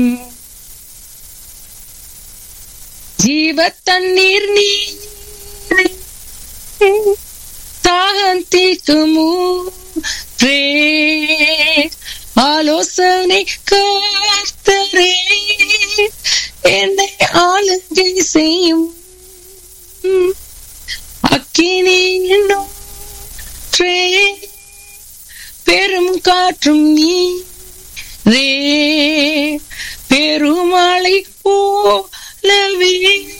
ஜீவ தண்ணீர் நீரே தாகம் தீக்குமோ ஆலோசனை காத்தரே என்னை ஆளுகை செய்யும் அக்கினியினோ பெரும் காற்றும் நீரே பெருமழை போலவே